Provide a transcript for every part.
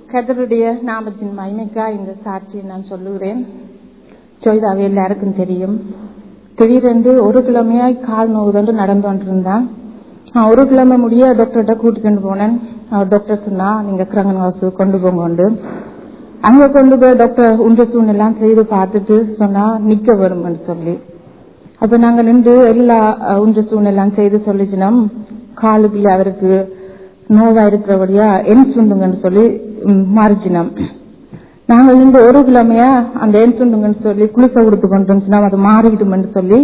கர்த்தருடைய நாமத்தின் மகிமைக்கா இந்த சாட்சியை நான் சொல்லுகிறேன் ஜோய்தாவே எல்லாருக்கும் தெரியும் திடீரென்று ஒரு கிழமையாய் கால் நோவுதன்று நடந்து கொண்டிருந்தான் நான் ஒரு கிழமை முடிய டாக்டர்கிட்ட கூட்டிட்டு போனேன் அவர் டாக்டர் சொன்னா நீங்க கிரங்கன் ஹவுஸ் கொண்டு போங்க அங்க கொண்டு போய் டாக்டர் உண்ட சூழ்நிலாம் செய்து பார்த்துட்டு சொன்னா நிக்க வரும்னு சொல்லி அப்ப நாங்க நின்று எல்லா உண்ட சூழ்நிலாம் செய்து சொல்லிச்சினோம் காலுக்குள்ள அவருக்கு நோவா இருக்கிறபடியா என் சுண்டுங்கன்னு சொல்லி மாறிச்சினோம் நாங்கள் நின்று ஒரு கிழமையா அந்த என் சுண்டுங்கன்னு சொல்லி குளிச கொடுத்து கொண்டு இருந்துச்சுனா அது மாறிக்கிட்டுமென்னு சொல்லி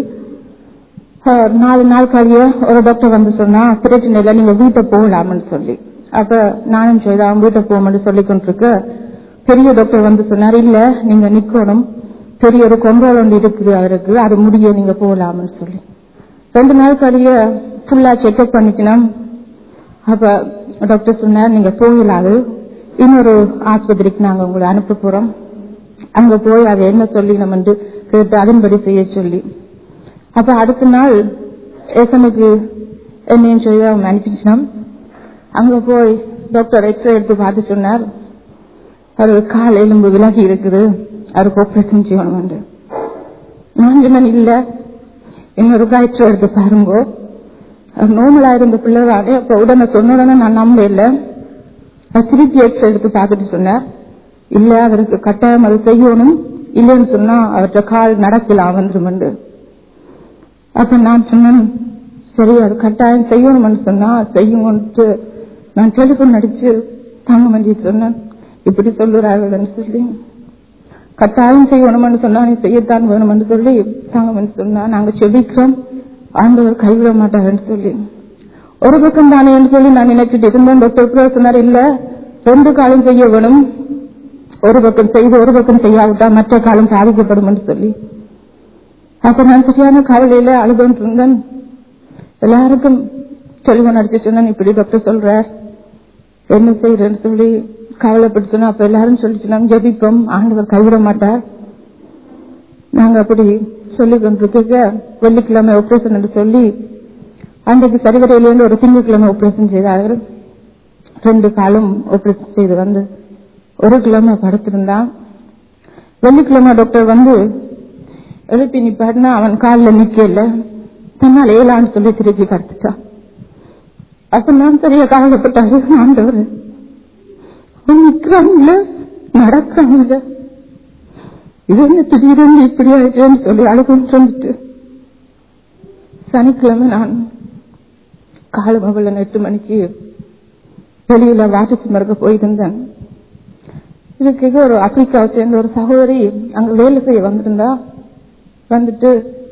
நாலு நாள் கழிய ஒரு டாக்டர் வந்து சொன்னா பிரச்சனை இல்லை நீங்க வீட்டை போகலாம்னு சொல்லி அப்ப நானும் சொல்லி அவன் வீட்டை போகும்னு சொல்லி கொண்டிருக்க பெரிய டாக்டர் வந்து சொன்னார் இல்ல நீங்க நிக்கணும் பெரிய ஒரு கொண்டோல் ஒன்று இருக்குது அவருக்கு அது முடிய நீங்க போகலாம்னு சொல்லி ரெண்டு நாள் கழிய ஃபுல்லா செக்அப் பண்ணிக்கணும் அப்ப டாக்டர் சொன்னார் நீங்க போகலாது இன்னொரு ஆஸ்பத்திரிக்கு நாங்க உங்களை அனுப்ப போறோம் அங்க போய் அவ என்ன சொல்லி நம்ம கேட்டு அதன்படி செய்ய சொல்லி அப்ப அடுத்த நாள் ஏசனுக்கு என்னன்னு சொல்லி அவங்க அனுப்பிச்சினோம் அங்க போய் டாக்டர் எக்ஸ்ரே எடுத்து பார்த்து சொன்னார் அவருக்கு கால் எலும்பு விலகி இருக்குது அவருக்கு ஆபரேஷன் செய்யணும் நான் சொன்னேன் இல்ல இன்னொரு எக்ஸ்ரே எடுத்து பாருங்க நோமலா இருந்த பிள்ளைதானே அப்ப உடனே சொன்ன உடனே நான் நம்ப இல்லை திருப்பி எக்ஸ்ரே எடுத்து பார்த்துட்டு சொன்னார் இல்ல அவருக்கு கட்டாயம் அது செய்யணும் இல்லைன்னு சொன்னா அவர்கிட்ட கால் நடக்கலாம் வந்துருமெண்டு அப்ப நான் சொன்னேன் சரி அது கட்டாயம் செய்யணும்னு சொன்னா செய்யுங்கன்ட்டு நான் டெலிபோன் அடிச்சு தாங்க வேண்டி சொன்னேன் இப்படி சொல்லுறார்கள் சொல்லி கட்டாயம் செய்யணும்னு சொன்னா நீ செய்யத்தான் வேணும்னு சொல்லி தாங்க வேண்டி சொன்னா நாங்க செபிக்கிறோம் ஆண்டவர் கைவிட மாட்டாருன்னு சொல்லி ஒரு பக்கம் தானே சொல்லி நான் நினைச்சிட்டு இருந்தேன் டாக்டர் சொன்னார் இல்ல ரெண்டு காலம் செய்ய வேணும் ஒரு பக்கம் செய்து ஒரு பக்கம் செய்யாவிட்டா மற்ற காலம் பாதிக்கப்படும் சொல்லி அப்ப நான் சரியான கவலையில அழுதுட்டு இருந்தேன் எல்லாருக்கும் டெலிபோன் அடிச்சு சொன்னேன் இப்படி டாக்டர் சொல்றார் என்ன செய்யறேன்னு சொல்லி கவலைப்பட்டு சொன்னா அப்ப எல்லாரும் சொல்லிச்சுனா ஜபிப்போம் ஆண்டவர் கைவிட மாட்டார் நாங்க அப்படி சொல்லி கொண்டிருக்க வெள்ளிக்கிழமை ஆபரேஷன் என்று சொல்லி அன்றைக்கு சரிவரையிலேருந்து ஒரு திங்கட்கிழமை ஆபரேஷன் செய்தார்கள் ரெண்டு காலும் ஆபரேஷன் செய்து வந்து ஒரு கிழமை படுத்திருந்தான் வெள்ளிக்கிழமை டாக்டர் வந்து எழுப்பி நிப்பாட்டினா அவன் காலில் நிக்கல தன்னால் ஏலான்னு சொல்லி திருப்பி படுத்துட்டான் அப்ப நான் சரியா கவலைப்பட்டாரு ஆண்டவர் நிக்கிறான்ல நடக்கிறான்ல இது என்ன திடீர்னு இப்படி ஆயிட்டேன்னு சொல்லி அழுகுன்னு வந்துட்டு சனிக்கிழமை நான் காலை மகள எட்டு மணிக்கு வெளியில வாட்டர் மறுக்க போயிருந்தேன் இதுக்கு ஒரு ஆப்பிரிக்காவை சேர்ந்த ஒரு சகோதரி அங்க வேலை செய்ய வந்திருந்தா வந்துட்டு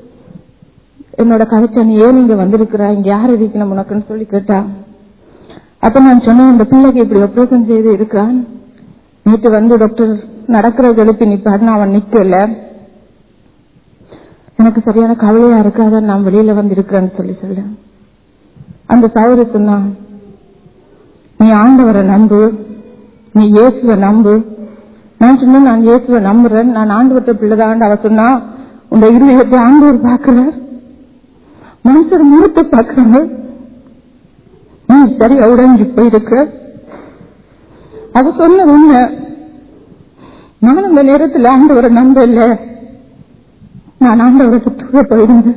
என்னோட கதைச்சா நீ ஏன் இங்க வந்திருக்கிறா இங்க யார் இருக்கணும் உனக்குன்னு சொல்லி கேட்டா அப்ப நான் சொன்னேன் இந்த பிள்ளைக்கு இப்படி ஆபரேஷன் செய்து இருக்கிறான் நேற்று வந்து டாக்டர் நடக்கிற எழுப்பி நிப்பாருன்னு அவன் நிக்கல எனக்கு சரியான கவலையா இருக்காத நான் வெளியில வந்து இருக்கிறேன்னு சொல்லி சொல்ல அந்த சகோதரி சொன்னா நீ ஆண்டவரை நம்பு நீ இயேசுவை நம்பு நான் சொன்னேன் நான் இயேசுவை நம்புறேன் நான் ஆண்டவர்கிட்ட பிள்ளைதான் அவ சொன்னா உங்க இருதயத்தை ஆண்டவர் பார்க்கிறார் மனுஷர் முகத்தை பார்க்கிறாங்க நீ சரியா உடஞ்சி போயிருக்க அவ சொன்ன உண்மை நான் அந்த நேரத்தில் ஆண்டவரை நம்ப இல்ல நான் ஆண்டவரை தூர போயிருந்தேன்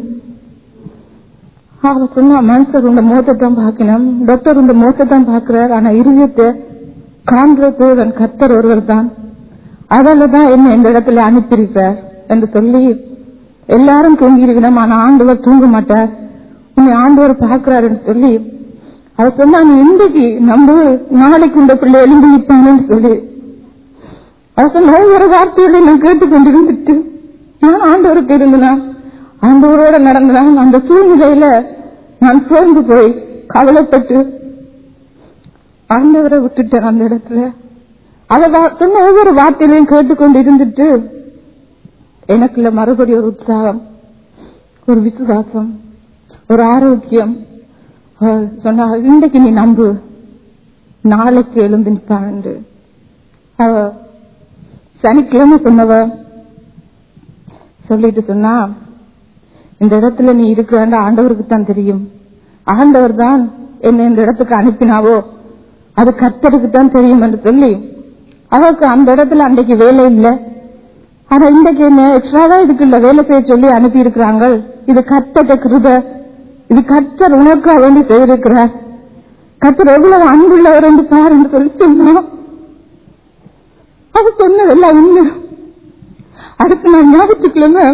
அவ சொன்னா மனுஷர் உங்க மோசத்தை தான் பார்க்கணும் டாக்டர் உங்க மோசத்தை தான் பார்க்கிறார் ஆனா இருதயத்தை காண்றது என் கத்தர் ஒருவர் தான் அதால தான் என்ன இந்த இடத்துல அனுப்பியிருக்கிறார் என்று சொல்லி எல்லாரும் தூங்கி இருக்கணும் ஆனா ஆண்டவர் தூங்க மாட்டார் உன்னை ஆண்டவர் பார்க்கிறாருன்னு சொல்லி அவர் சொன்னா நீ இன்றைக்கு நம்பு நாளைக்கு இந்த பிள்ளை எழுந்து நிற்பான்னு சொல்லி அவர் சொன்ன ஒவ்வொரு வார்த்தையோட நான் கேட்டுக்கொண்டிருந்துட்டு நான் ஆண்டவருக்கு இருந்தனா ஆண்டவரோட நடந்தனா அந்த சூழ்நிலையில நான் சோர்ந்து போய் கவலைப்பட்டு ஆண்டவரை விட்டுட்டேன் அந்த இடத்துல அவ சொன்ன ஒவ்வொரு வார்த்தையிலையும் கேட்டுக்கொண்டு இருந்துட்டு எனக்குள்ள மறுபடியும் ஒரு உற்சாகம் ஒரு விசுவாசம் ஒரு ஆரோக்கியம் சொன்ன இன்றைக்கு நீ நம்பு நாளைக்கு எழுந்து நிற்பாண்டு அவ சனிக்கிழமை சொன்னவ சொல்லிட்டு சொன்னா இந்த இடத்துல நீ இருக்கிற ஆண்டவருக்கு தான் தெரியும் ஆண்டவர் தான் என்ன இந்த இடத்துக்கு அனுப்பினாவோ அது கர்த்தருக்கு தான் தெரியும் என்று சொல்லி அவருக்கு அந்த இடத்துல அன்றைக்கு வேலை இல்லை ஆனா இன்றைக்கு என்ன எக்ஸ்ட்ராவா இதுக்குள்ள வேலை செய்ய சொல்லி அனுப்பி இருக்கிறாங்க இது கத்தட்ட கிருப இது கத்தர் உனக்கு வேண்டி செய்திருக்கிறார் கத்தர் எவ்வளவு அன்புள்ளவர் என்று பாருன்னு சொல்லி சொன்னோம் அது சொன்னதெல்லாம் உண்மை அடுத்து நான் ஞாபகத்துக்குள்ளமே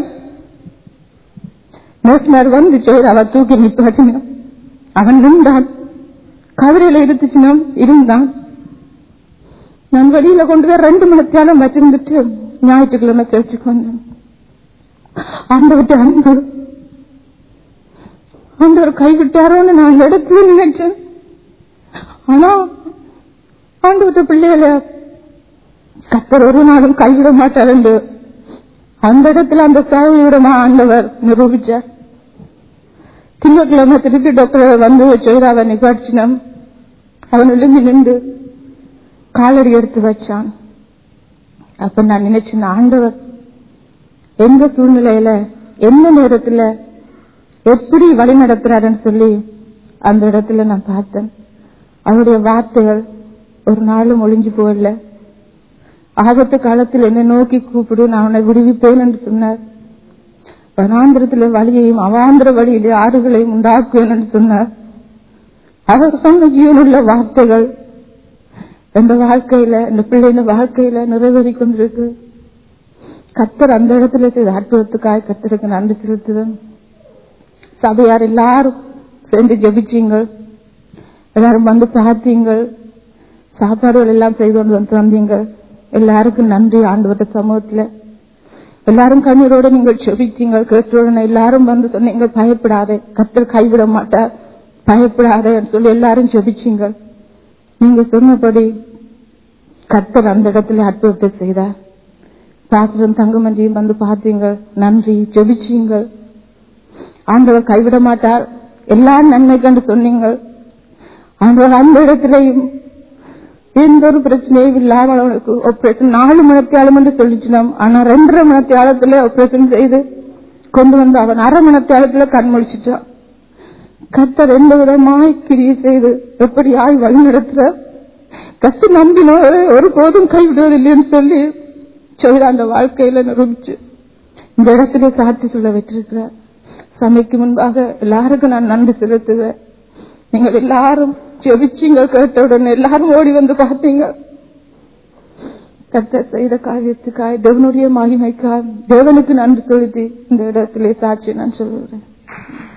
நேசனர் வந்து சொல்லி அவ தூக்கி நிப்பாட்டின அவன் நின்றான் கதிரையில இருந்துச்சுன்னா இருந்தான் நான் வெளியில கொண்டு போய் ரெண்டு மணத்தியாலும் வச்சிருந்துட்டு ஞாயிற்றுக்கிழமை சேர்ச்சுக்கு வந்தேன் ஆண்டவர்கிட்ட அன்பு ஆண்டவர் கைவிட்டாரோன்னு நான் அந்த இடத்துல நினைச்சேன் ஆனா ஆண்டவர்கிட்ட பிள்ளைகள கத்தர் ஒரு நாளும் கைவிட மாட்டார் என்று அந்த இடத்துல அந்த சாவியிடமா ஆண்டவர் நிரூபிச்சார் திங்கட்கிழமை திருப்பி டாக்டர் வந்து செய்தாவை நிப்பாட்டினோம் அவன் விழுந்து நின்று காலடி எடுத்து வச்சான் அப்ப நான் நினைச்சேன் ஆண்டவர் எந்த சூழ்நிலையில எந்த நேரத்துல எப்படி வழி நடத்துறாருன்னு சொல்லி அந்த இடத்துல நான் பார்த்தேன் அவருடைய வார்த்தைகள் ஒரு நாளும் ஒளிஞ்சு போகல ஆபத்து காலத்தில் என்னை நோக்கி கூப்பிடு நான் உன்னை விடுவிப்பேன் என்று சொன்னார் வனாந்திரத்திலே வழியையும் அவாந்திர வழியிலே ஆறுகளையும் உண்டாக்குவேன் என்று சொன்னார் அவர் சொன்ன ஜீவனுள்ள வார்த்தைகள் எந்த வாழ்க்கையில இந்த பிள்ளைங்க வாழ்க்கையில நிறைவேறி கொண்டிருக்கு கத்தர் அந்த இடத்துல செய்த அற்புதத்துக்காக கத்தருக்கு நன்றி செலுத்துதன் சபையார் எல்லாரும் சேர்ந்து ஜபிச்சீங்கள் எல்லாரும் வந்து பார்த்தீங்கள் சாப்பாடுகள் எல்லாம் செய்து கொண்டு வந்து வந்தீங்கள் எல்லாருக்கும் நன்றி ஆண்டவர்கிட்ட சமூகத்துல எல்லாரும் கண்ணீரோட நீங்கள் செபித்தீங்கள் கேட்டோட எல்லாரும் வந்து சொன்னீங்க பயப்படாதே கத்தர் கைவிட மாட்டார் பயப்படாதே சொல்லி எல்லாரும் செபிச்சீங்கள் நீங்க சொன்னபடி கத்தர் அந்த இடத்துல அற்புதத்தை செய்தார் பாத்திரம் தங்கமன்றியும் வந்து பார்த்தீங்க நன்றி ஜெபிச்சீங்கள் ஆண்டவர் கைவிட மாட்டார் எல்லா நன்மை கண்டு சொன்னீங்க ஆண்டவர் அந்த இடத்திலையும் எந்த ஒரு பிரச்சனையும் இல்லாமல் அவனுக்கு ஆபரேஷன் நாலு மணத்தியாலம் என்று சொல்லிச்சினோம் ஆனா ரெண்டரை மணத்தியாலத்துல ஆபரேஷன் செய்து கொண்டு வந்து அவன் அரை மணத்தியாலத்துல கண் முடிச்சிட்டான் கத்தர் எந்த விதமாய் கிரியை செய்து எப்படி ஆய் வழி நடத்துற கத்து நம்பினவரை ஒரு போதும் கைவிடுவதில்லைன்னு சொல்லி சொல்லி அந்த வாழ்க்கையில நிரூபிச்சு இந்த இடத்துல சாட்சி சொல்ல வச்சிருக்கிறார் சமைக்கு முன்பாக எல்லாருக்கும் நான் நன்றி செலுத்துவேன் நீங்கள் எல்லாரும் செபிச்சிங்க கேட்ட உடனே எல்லாரும் ஓடி வந்து பார்த்தீங்க கத்த செய்த காரியத்துக்காய் தேவனுடைய மகிமைக்காய் தேவனுக்கு நன்றி செலுத்தி இந்த இடத்திலே சாட்சி நான் சொல்லுகிறேன்